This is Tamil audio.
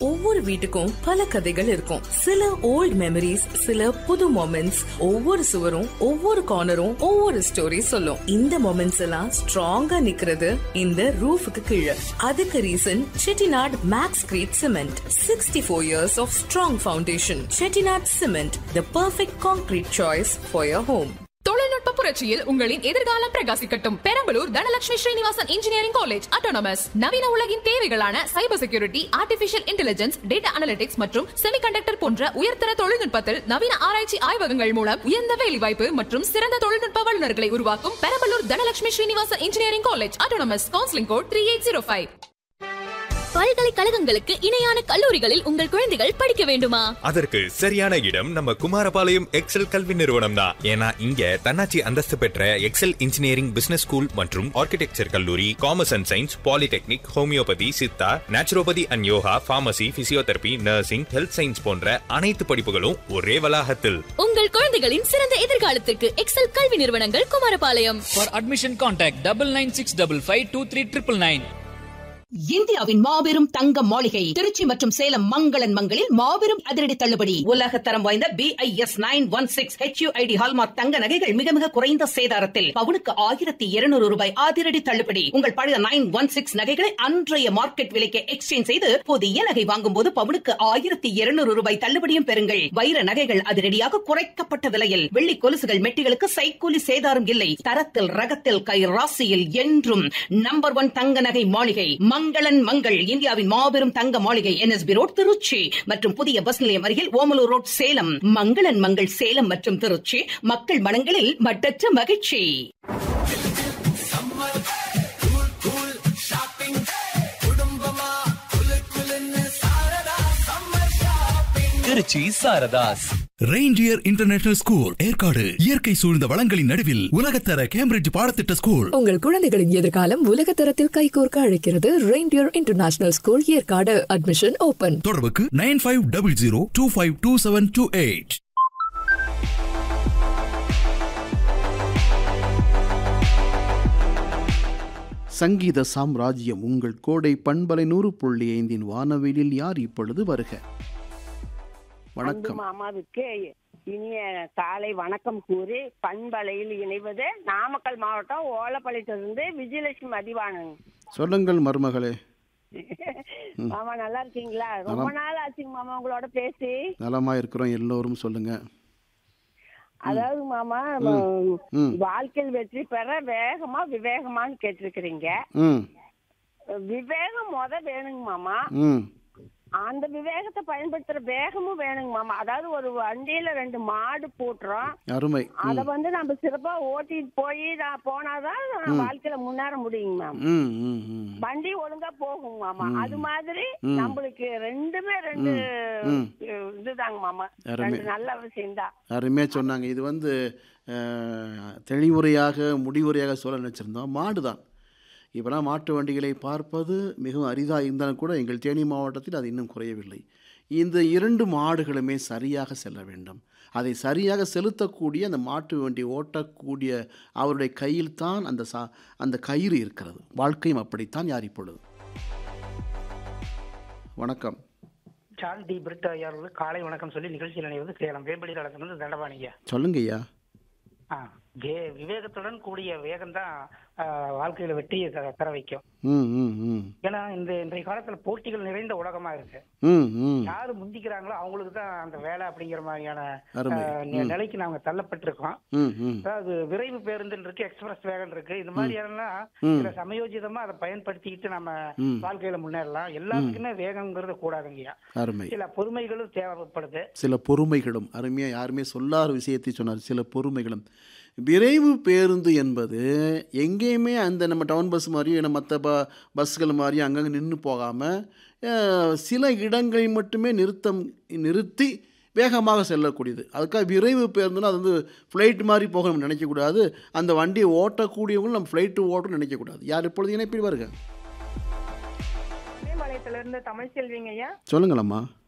ஒவ்வொரு வீட்டுக்கும் பல கதைகள் இருக்கும் சில ஓல்ட் மெமரிஸ் சில புது மொமெண்ட்ஸ் ஒவ்வொரு சுவரும் ஒவ்வொரு கார்னரும் ஒவ்வொரு ஸ்டோரி சொல்லும் இந்த மொமெண்ட்ஸ் எல்லாம் ஸ்ட்ராங்கா நிக்கிறது இந்த ரூஃபுக்கு கீழே அதுக்கு reason Chettinad Maxcrete cement sixty four years of strong foundation Chettinad cement the perfect concrete choice for your home தொழில்நுட்ப புரட்சியில் உங்களின் எதிர்காலம் பிரகாசிக்கட்டும் Perambalur Dhanalakshmi Srinivasan engineering college autonomous நவீன உலகின் தேவைகளான cyber security artificial intelligence data analytics மற்றும் செமிகண்டக்டர் போன்ற உயர்தர தொழில்நுட்பத்தில் நவீன ஆராய்ச்சி ஆய்வகங்கள் மூலம் உயர்ந்த வேலைவாய்ப்பு மற்றும் சிறந்த தொழில்நுட்ப வல்லுநர்களை உருவாக்கும் Perambalur Dhanalakshmi Srinivasan engineering college autonomous counselling code three eight zero five பல்கலைக்கழகங்களுக்கு இணையான கல்லூரிகளில் உங்கள் குழந்தைகள் படிக்க வேண்டுமா அதற்கு சரியான இடம் நம்ம குமாரபாளையம் எக்ஸல் கல்வி நிறுவனம் தான் ஏன்னா இங்க தன்னாட்சி அந்தஸ்து பெற்ற எக்ஸல் இன்ஜினியரிங் பிசினஸ் ஸ்கூல் மற்றும் ஆர்கிடெக்சர் கல்லூரி commerce and science polytechnic homeopathy Siddha naturopathy and yoga pharmacy physiotherapy nursing health science போன்ற அனைத்து படிப்புகளும் ஒரே வளாகத்தில் உங்கள் குழந்தைகளின் சிறந்த எதிர்காலத்திற்கு எக்ஸல் கல்வி நிறுவனங்கள் Kumarapalayam For admission, contact double nine six double five two three triple nine. இந்தியாவின் மாபெரும் தங்க மாளிகை திருச்சி மற்றும் சேலம் மங்களன் மங்களில் மாபெரும் அதிரடி தள்ளுபடி உலக தரம் வாய்ந்த B I S nine one six HUID hallmark தங்க நகைகள் மிக மிக குறைந்த சேதாரத்தில் பவுனுக்கு ஆயிரத்தி இருநூறு ரூபாய் அதிரடி தள்ளுபடி உங்கள் பழைய நைன் ஒன் சிக்ஸ் நகைகளை அன்றைய மார்க்கெட் விலைக்கு எக்ஸ்சேஞ்ச் செய்து புதிய நகை வாங்கும் போது பவுனுக்கு ஆயிரத்தி இருநூறு ரூபாய் தள்ளுபடியும் பெறுங்கள் வைர நகைகள் அதிரடியாக குறைக்கப்பட்ட விலையில் வெள்ளி கொலுசுகள் மெட்டிகளுக்கு சைக்கூலி சேதாரம் இல்லை தரத்தில் ரகத்தில் கை ராசியில் என்றும் நம்பர் ஒன் தங்க நகை மாளிகை மங்களன் மங்கள் இந்தியாவின் மாபெரும் தங்க மாளிகை என்எஸ்பி ரோட் திருச்சி மற்றும் புதிய பஸ் நிலையம் அருகில் ஓமலூர் ரோட் சேலம் மங்களன் மங்கள் சேலம் மற்றும் திருச்சி மக்கள் மனங்களில் மட்டற்ற மகிழ்ச்சி Trichy Saradhas reindeer international school Yercaud இயற்கை சூழ்ந்த வளங்களின் நடுவில் உலகத்தர கேம்பிரிட்ஜ் பாடத்திட்ட ஸ்கூல் உங்கள் குழந்தைகளின் எதிர்காலம் உலக தரத்தில் கைகோர்க்க அழைக்கிறது reindeer international school Yercaud admission open தொடர்புக்கு nine five double zero two five two seven two eight சங்கீத சாம்ராஜ்யம் உங்கள் கோடை பண்பலை நூறு புள்ளி ஐந்தின் வானவெளியில் யார் இப்பொழுது வருக வணக்கம் மாமாவுக்கு இனிய காலை வணக்கம் கூறி பண்பலையில் இணைவது நாமக்கல் மாவட்டம் ஓலப்பாளையத்திலிருந்து விஜயலட்சுமி மதிவாணன் சொல்லுங்கள் மருமகளே மாமா நல்லா இருக்கீங்களா ரொம்ப நாள் ஆச்சுங்க மாமா உங்களோட பேசி நலமா இருக்கிறோம் எல்லோரும் சொல்லுங்க அதாவது மாமா ம் வாழ்க்கையில் வெற்றி பெற வேகமா விவேகமான்னு கேட்டிருக்கிறீங்க ம் விவேகம் முத வேணுங்க மாமா ம் அந்த விவேகத்தை பயன்படுத்துற வேகமும் வேணுங்க மாமா அதாவது ஒரு வண்டியில ரெண்டு மாடு போட்டுறோம் அருமை அத வந்து நம்ம சிறப்பா ஓட்டிட்டு போய் நான் போனாதான் வாழ்க்கையில முன்னேற முடியுங்க மேம் ம் ம் ம் வண்டி ஒழுங்கா போகும் மாமா அது மாதிரி ம். நம்மளுக்கு ரெண்டுமே ரெண்டு ம். இதுதாங்க மாமா அருமை. ரெண்டு நல்ல விஷயம்தான் அருமையாக சொன்னாங்க இது வந்து அஹ், தெளிவுரையாக முடிவுரையாக சொல்ல நினச்சிருந்தோம் மாடு தான் இப்போலாம் மாட்டு வண்டிகளை பார்ப்பது மிகவும் அரிதாக இருந்தாலும் கூட எங்கள் தேனி மாவட்டத்தில் அது இன்னும் குறையவில்லை இந்த இரண்டு மாடுகளுமே சரியாக செல்ல வேண்டும் அதை சரியாக செலுத்தக்கூடிய அந்த மாட்டு வண்டி ஓட்டக்கூடிய அவருடைய கையில் தான் அந்த சா அந்த கயிறு இருக்கிறது வாழ்க்கையும் அப்படித்தான் யார் இப்பொழுது வணக்கம் சார்ல் டி பிரிட் ஐயா அவர்களுக்கு காலை வணக்கம் சொல்லி நிகழ்ச்சியில் இணைவது சேலம் வேம்படி நடக்கிறது தண்டபாணிங்க சொல்லுங்கய்யா ஆ வே விவேகத்துடன் கூடிய வேகம் தான் வாழ்க்கையில வெற்றியை தர- தர வைக்கும் ம் ம் ம் ஏன்னா இந்த இன்றைய காலத்துல போட்டிகள் நிறைந்த உலகமா இருக்கு ம் ம் யாரு முந்திக்கிறாங்களோ அவங்களுக்கு தான் அந்த வேலை அப்படிங்கிற மாதிரியான அருமை. ஆ, நி- ம். நிலைக்கு நாங்க தள்ளப்பட்டிருக்கோம் ம் ம் அதாவது விரைவு பேருந்துன்னு இருக்கு எக்ஸ்பிரஸ் வேகன் இருக்கு இது மாதிரியான ம். சில சமயோஜிதமா அதை பயன்படுத்திக்கிட்டு நம்ம ம். வாழ்க்கையில முன்னேறலாம் எல்லாத்துக்குமே வேகம்ங்கிறது கூடாதுங்கய்யா அருமை சில பொறுமைகளும் தேவைப்படுது சில பொறுமைகளும் அருமையாக யாருமே சொல்லாத விஷயத்தை சொன்னார் சில பொறுமைகளும் விரைவு பேருந்து என்பது எங்கேயுமே அந்த நம்ம டவுன் பஸ் மாதிரியும் நம்ம மற்ற ப பஸ்கள் மாதிரியும் அங்கங்கே நின்று போகாமல் சில இடங்களில் மட்டுமே நிறுத்தம் நிறுத்தி வேகமாக செல்லக்கூடியது அதுக்காக விரைவு பேருந்துன்னா அது வந்து ஃப்ளைட் மாதிரி போக நம்ம நினைக்கக்கூடாது அந்த வண்டியை ஓட்டக்கூடியவங்களும் நம்ம ஃப்ளைட்டு ஓட்டணும்னு நினைக்கக்கூடாது யார் இப்பொழுது இணைப்பில் வருங்க இருந்து தமிழ் செல்விங்க ஐயா சொல்லுங்களம்மா